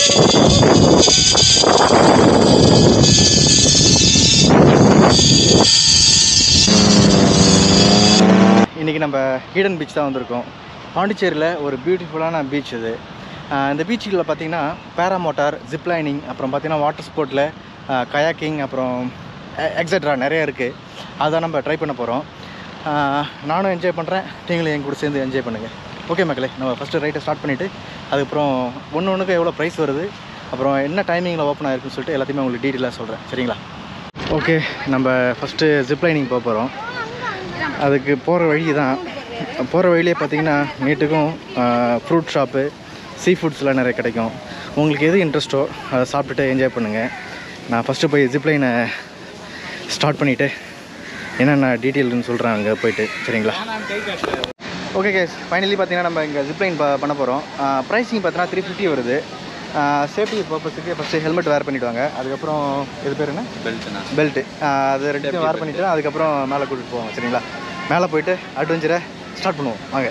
இன்றைக்கி நம்ம Eden beach தான் வந்திருக்கோம் பாண்டிச்சேரியில் ஒரு பியூட்டிஃபுல்லான பீச் இது ஆஹ் இந்த பீச்சுகளில் பார்த்தீங்கன்னா பேராமோட்டார் ஜிப்லைனிங் அப்புறம் பார்த்தீங்கன்னா வாட்டர் ஸ்போர்ட்டில் கயாக்கிங் அப்புறம் எக்ஸட்ரா நிறைய இருக்குது அதான் நம்ம ட்ரை பண்ண போகிறோம் நானும் என்ஜாய் பண்ணுறேன் நீங்களும் என் கூட சேர்ந்து என்ஜாய் பண்ணுங்கள் ஓகே மக்களே நம்ம ஃபஸ்ட்டு ரைட்டை ஸ்டார்ட் பண்ணிவிட்டு அதுக்கப்புறம் ஒன்று ஒன்றுக்கு எவ்வளோ ப்ரைஸ் வருது அப்புறம் என்ன டைமிங்கில் ஓப்பன் ஆயிருக்குன்னு சொல்லிட்டு எல்லாத்தையுமே உங்களுக்கு டீட்டெயிலாக சொல்கிறேன் சரிங்களா ஓகே நம்ம ஃபஸ்ட்டு ஜிப்லைனிங் போக போகிறோம் அதுக்கு போகிற வழி தான் போகிற வழியிலே பார்த்தீங்கன்னா நீட்டுக்கும் ஃப்ரூட் ஷாப்பு சீ ஃபுட்ஸ்லாம் நிறைய கிடைக்கும் உங்களுக்கு எது இன்ட்ரெஸ்ட்டோ அதை சாப்பிட்டுட்டு என்ஜாய் பண்ணுங்கள் நான் ஃபஸ்ட்டு போய் ஜிப்லைனை ஸ்டார்ட் பண்ணிவிட்டு என்னென்ன டீட்டெயில்னு சொல்கிறேன் அங்கே போயிட்டு சரிங்களா ஓகே கேஸ் ஃபைனலி பார்த்தீங்கன்னா நம்ம இங்கே ஜிப்லைன் ப பண்ண போகிறோம் ப்ரைஸிங் பார்த்தீங்கன்னா த்ரீ ஃபிஃப்டி வருது சேஃப்டி பர்பஸுக்கு ஃபஸ்ட்டு ஹெல்மெட் வேர் பண்ணிவிடுவாங்க அதுக்கப்புறம் இது பேர் என்ன பெல்ட்னா பெல்ட்டு அது ரெண்டுத்தையும் வேர் பண்ணிவிட்டு அதுக்கப்புறம் மேலே கூட்டிகிட்டு போவாங்க சரிங்களா மேலே போயிட்டு அட்வென்ச்சரை ஸ்டார்ட் பண்ணுவோம் வாங்க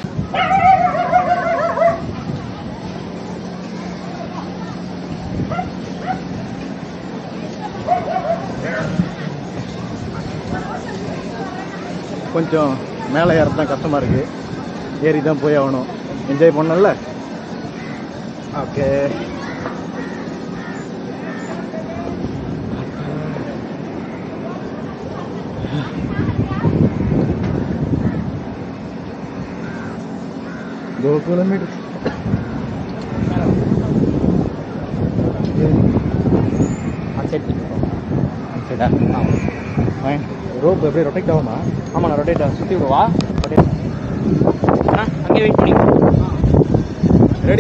கொஞ்சம் மேலே ஏறது தான் கஷ்டமாக இருக்குது ஏறி தான் போய் ஆகணும் என்ஜாய் பண்ணல ஓகே दो किलोमीटर ஃபைன் ரோப் எப்படி ரொட்டேட் ஆகுமா ஆமாண்ணா ரொட்டேட் சுற்றி விடுவா ரொட்டேட் அண்ணா அங்கேயே வெயிட் பண்ணி ரெடி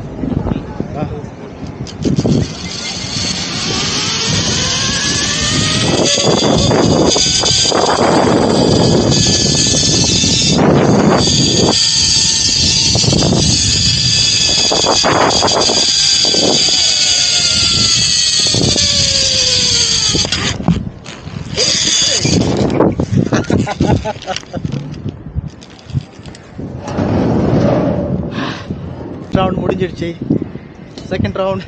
ரவுண்ட் முடிஞ்சிடுச்சு செகண்ட் ரவுண்ட்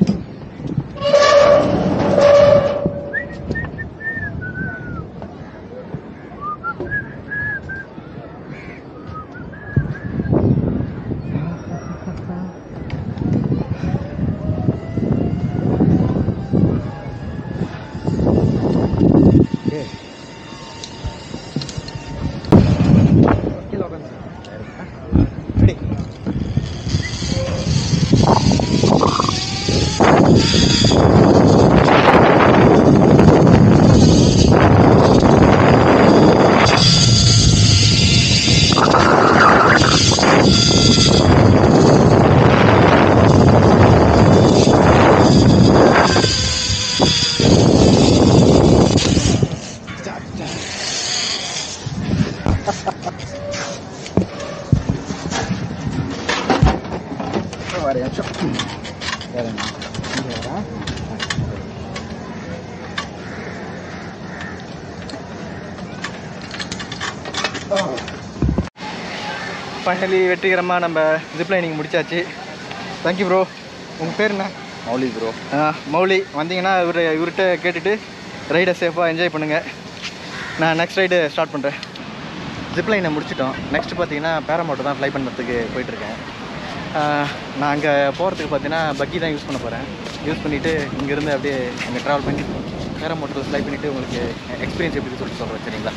ரெடி ஒரு நிமிஷம் வேறேண்ணா. இங்க வரேன். ஃபைனலி வெற்றிகரமாக நம்ம ஜிப்லைனிங் முடிச்சாச்சு தேங்க்யூ ப்ரோ உங்கள் பேர் என்ன மௌலி ப்ரோ ஆ, மௌலி வந்தீங்கன்னா இவர் இவர்கிட்ட கேட்டுட்டு ரைடை சேஃபாக என்ஜாய் பண்ணுங்கள் நான் நெக்ஸ்ட் ரைடு ஸ்டார்ட் பண்ணுறேன் ஜிப்லைனை முடிச்சிட்டோம் நெக்ஸ்ட் பார்த்தீங்கன்னா பேராமோட்டர் தான் ஃப்ளை பண்ணுறதுக்கு போயிட்டுருக்கேன் நான் அங்கே போகிறதுக்கு பார்த்தீங்கன்னா பக்கி தான் யூஸ் பண்ண போகிறேன் யூஸ் பண்ணிவிட்டு இங்கேருந்து அப்படியே அங்கே ட்ராவல் பண்ணி பேராமோட்டர் ஃப்ளை பண்ணிவிட்டு உங்களுக்கு எக்ஸ்பீரியன்ஸ் எப்படி சொல்லிட்டு சொல்கிறேன் சரிங்களா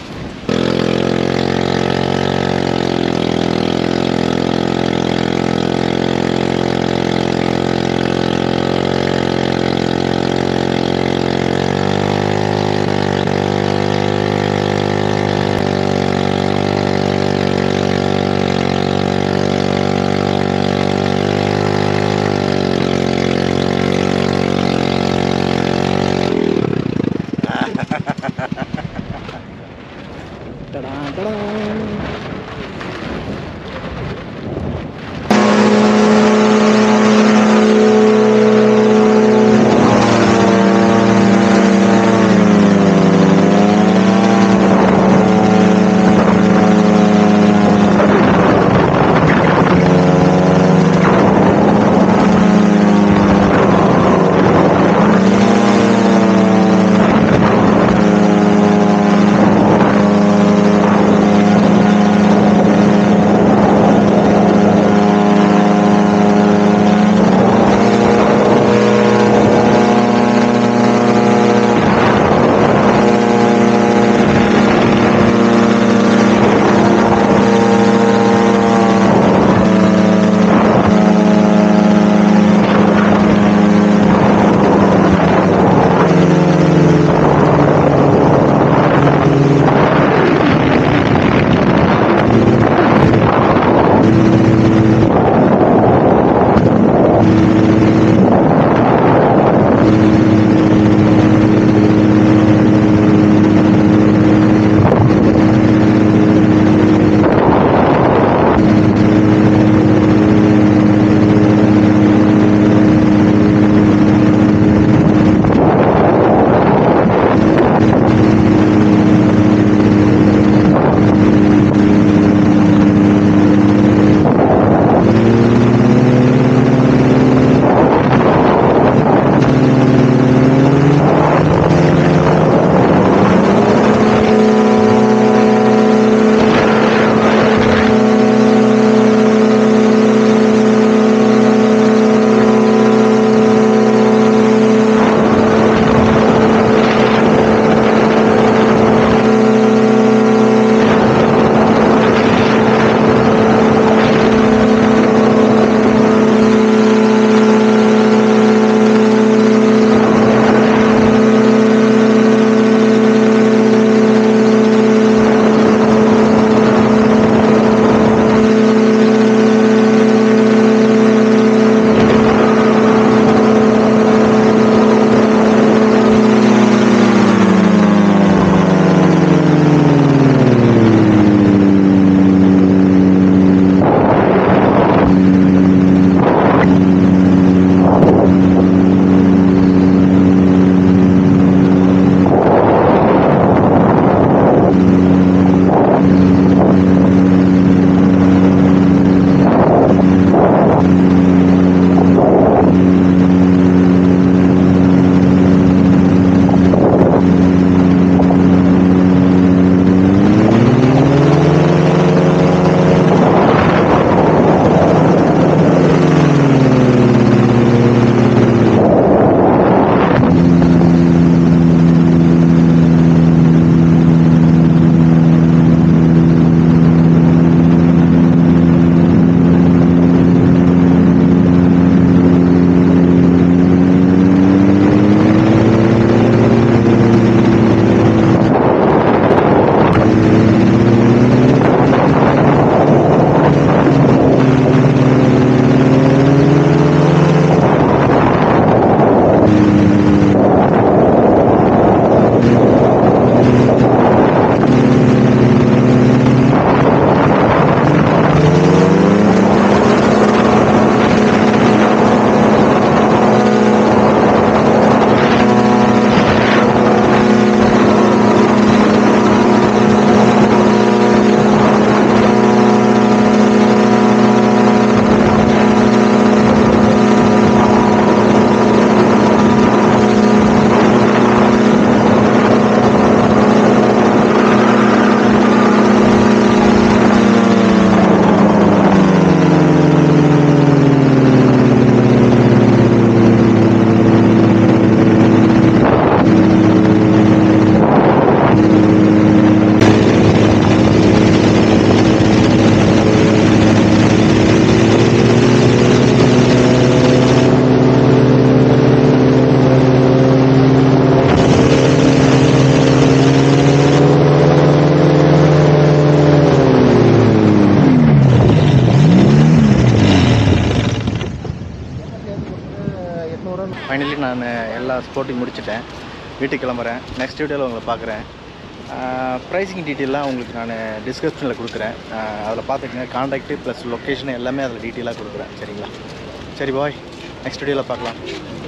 நான் எல்லா ஸ்போர்ட்டிங் முடிச்சிட்டேன் வீட்டுக்கு கிளம்புறேன் நெக்ஸ்ட் வீடியோவில் உங்களை பார்க்குறேன் ப்ரைஸிங் டீட்டெயிலாம் உங்களுக்கு நான் டிஸ்கிரிப்ஷனில் கொடுக்குறேன் அதில் பார்த்துக்கங்க காண்டாக்ட்டு ப்ளஸ் லொக்கேஷன் எல்லாமே அதில் டீட்டெயிலாக கொடுக்குறேன் சரிங்களா சரி பாய் நெக்ஸ்ட் வீடியோவில் பார்க்கலாம்